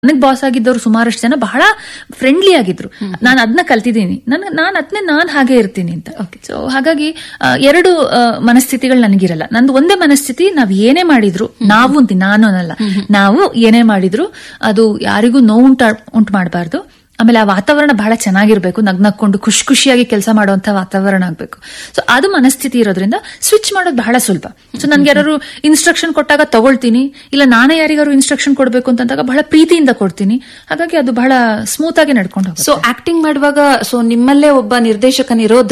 ನನಗ್ ಬಾಸ್ ಆಗಿದ್ದವರು ಸುಮಾರಷ್ಟು ಜನ ಬಹಳ ಫ್ರೆಂಡ್ಲಿ ಆಗಿದ್ರು ನಾನು ಅದನ್ನ ಕಲ್ತಿದ್ದೀನಿ ನನ್ ನಾನು ಅದನ್ನೇ ನಾನ್ ಹಾಗೆ ಇರ್ತೀನಿ ಅಂತ ಸೊ ಹಾಗಾಗಿ ಆ, ಎರಡು ಆ, ಮನಸ್ಥಿತಿಗಳು ನನಗಿರಲ್ಲ ನಂದು ಒಂದೇ ಮನಸ್ಥಿತಿ ನಾವ್ ಏನೇ ಮಾಡಿದ್ರು ನಾವು ಅಂತ ನಾನು ಅನ್ನಲ್ಲ ನಾವು ಏನೇ ಮಾಡಿದ್ರು ಅದು ಯಾರಿಗೂ ನೋವು ಉಂಟ ಉಂಟು ಮಾಡಬಾರ್ದು ಆಮೇಲೆ ಆ ವಾತಾವರಣ ಬಹಳ ಚೆನ್ನಾಗಿರ್ಬೇಕು ನಗ್ನಕ್ಕೊಂಡು ಖುಷಿ ಖುಷಿಯಾಗಿ ಕೆಲಸ ಮಾಡುವಂತ ವಾತಾವರಣ ಆಗ್ಬೇಕು ಸೊ ಅದು ಮನಸ್ಥಿತಿ ಇರೋದ್ರಿಂದ ಸ್ವಿಚ್ ಮಾಡೋದು ಬಹಳ ಸುಲಭ ಸೊ ನನ್ಗೆ ಯಾರು ಇನ್ಸ್ಟ್ರಕ್ಷನ್ ಕೊಟ್ಟಾಗ ತಗೊಳ್ತೀನಿ ಇಲ್ಲ ನಾನೇ ಯಾರಿಗಾರು ಇನ್ಸ್ಟ್ರಕ್ಷನ್ ಕೊಡ್ಬೇಕು ಅಂತಂದಾಗ ಬಹಳ ಪ್ರೀತಿಯಿಂದ ಕೊಡ್ತೀನಿ ಹಾಗಾಗಿ ಅದು ಬಹಳ ಸ್ಮೂತ್ ಆಗಿ ನಡ್ಕೊಂಡು ಹೋಗುತ್ತೆ ಸೊ ಆಕ್ಟಿಂಗ್ ಮಾಡುವಾಗ ಸೊ ನಿಮ್ಮಲ್ಲೇ ಒಬ್ಬ ನಿರ್ದೇಶಕನಿರೋದ್ರಿಂದ